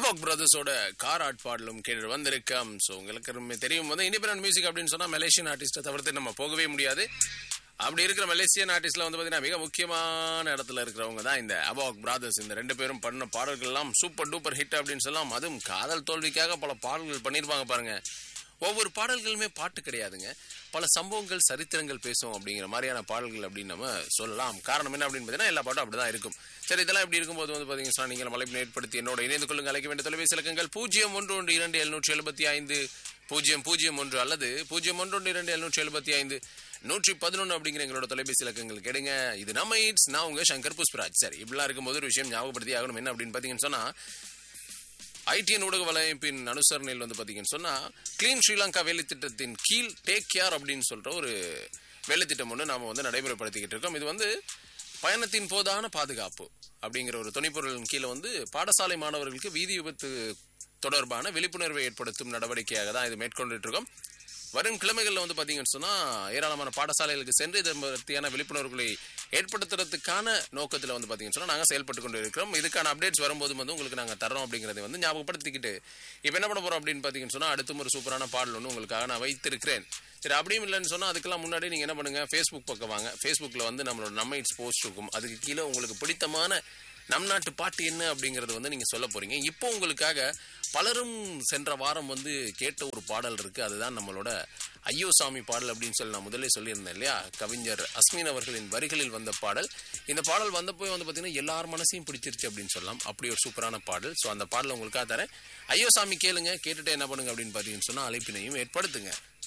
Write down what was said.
அபாக் பிரதர்ஸோட car add பாடலும் கேட்டு வந்திருக்கோம் ஸோ உங்களுக்கு ரொம்ப தெரியும் வந்து இண்டிபெண்டன்ட் மியூசிக் அப்படின்னு சொன்னா மலேசியன் ஆர்டிஸ்ட்டை தவிர்த்து நம்ம போகவே முடியாது அப்படி இருக்கிற மலேசியன் ஆர்டிஸ்ட்ல வந்து பார்த்தீங்கன்னா மிக முக்கியமான இடத்துல இருக்கிறவங்க தான் இந்த அபாக் பிரதர்ஸ் இந்த ரெண்டு பேரும் பண்ண பாடல்கள் எல்லாம் சூப்பர் டூப்பர் ஹிட் அப்படின்னு சொல்லலாம் அதுவும் காதல் தோல்விக்காக பல பாடல்கள் பண்ணியிருப்பாங்க பாருங்க ஒவ்வொரு பாடல்களுமே பாட்டு கிடையாதுங்க பல சம்பவங்கள் சரித்திரங்கள் பேசும் அப்படிங்கிற மாதிரியான பாடல்கள் அப்படின்னு நம்ம சொல்லலாம் காரணம் என்ன அப்படின்னு பார்த்தீங்கன்னா எல்லா பாட்டும் அப்படிதான் இருக்கும் சரி இதெல்லாம் இப்படி இருக்கும்போது வந்து பார்த்தீங்கன்னா நீங்கள் மலைப்பினை ஏற்படுத்தி என்னோட இணைந்து கொள்ளுங்க அழைக்க வேண்டிய தொலைபேசி இலக்கங்கள் பூஜ்ஜியம் ஒன்று ஒன்று இரண்டு எழுநூற்றி எழுபத்தி ஐந்து பூஜ்ஜியம் பூஜ்ஜியம் ஒன்று அல்லது பூஜ்ஜியம் ஒன்று ஒன்று இரண்டு எழுநூற்றி எழுபத்தி ஐந்து நூற்றி பதினொன்று அப்படிங்கிற எங்களோட தொலைபேசி இலக்கங்கள் கேடுங்க இது நம்ம இட்ஸ் நான் உங்க சங்கர் புஷ்பராஜ் சரி இப்படிலாம் இருக்கும்போது ஒரு விஷயம் ஞாபகப்படுத்தி ஆகணும் என்ன அப்படின்னு பார்த்தீங்கன்னு சொன்னா ஐடிஎன் ஊடக வலையமைப்பின் அனுசரணையில் வந்து பார்த்தீங்கன்னு சொன்னால் க்ளீன் ஸ்ரீலங்கா வேலை திட்டத்தின் கீழ் டேக் கேர் அப்படின்னு சொல்கிற ஒரு வேலை திட்டம் ஒன்று நாம் வந்து நடைமுறைப்படுத்திக்கிட்டு இருக்கோம் இது வந்து பயணத்தின் போதான பாதுகாப்பு அப்படிங்கிற ஒரு துணைப்பொருளின் கீழே வந்து பாடசாலை மாணவர்களுக்கு வீதி விபத்து தொடர்பான விழிப்புணர்வை ஏற்படுத்தும் நடவடிக்கையாக தான் இது மேற்கொண்டுட்டு இருக்கோம் வரும் கிழமைகளில் வந்து பார்த்தீங்கன்னு சொன்னால் ஏராளமான பாடசாலைகளுக்கு சென்று இதை பற்றியான விழிப்புணர்வுகளை ஏற்படுத்துறதுக்கான நோக்கத்தில் வந்து பார்த்தீங்கன்னு சொன்னால் நாங்கள் செயல்பட்டு கொண்டு இருக்கிறோம் இதுக்கான அப்டேட்ஸ் வரும்போது வந்து உங்களுக்கு நாங்கள் தரோம் அப்படிங்கிறதை வந்து ஞாபகப்படுத்திக்கிட்டு இப்போ என்ன பண்ண போகிறோம் அப்படின்னு பார்த்தீங்கன்னு சொன்னால் அடுத்தும் ஒரு சூப்பரான பாடல் ஒன்று உங்களுக்காக நான் வைத்திருக்கிறேன் சரி அப்படியும் இல்லைன்னு சொன்னால் அதுக்கெல்லாம் முன்னாடி நீங்கள் என்ன பண்ணுங்கள் ஃபேஸ்புக் பக்கம் வாங்க ஃபேஸ்புக்கில் வந்து நம்மளோட நம்ம இட்ஸ் போஸ்ட் இருக்கும் அதுக்கு கீழே உங்களுக்கு பிடித்தமான நம் நாட்டு பாட்டு என்ன அப்படிங்கறது வந்து நீங்க சொல்ல போறீங்க இப்போ உங்களுக்காக பலரும் சென்ற வாரம் வந்து கேட்ட ஒரு பாடல் இருக்கு அதுதான் நம்மளோட ஐயோ சாமி பாடல் அப்படின்னு சொல்லி நான் முதல்ல சொல்லியிருந்தேன் இல்லையா கவிஞர் அஸ்மின் அவர்களின் வரிகளில் வந்த பாடல் இந்த பாடல் வந்தப்போ வந்து பார்த்தீங்கன்னா எல்லார் மனசையும் பிடிச்சிருச்சு அப்படின்னு சொல்லலாம் அப்படி ஒரு சூப்பரான பாடல் ஸோ அந்த பாடல் உங்களுக்காக தரேன் ஐயோ சாமி கேளுங்க கேட்டுட்டு என்ன பண்ணுங்க அப்படின்னு பார்த்தீங்கன்னு சொன்னால் அழைப்பினையும் ஏற்படுத்துங்க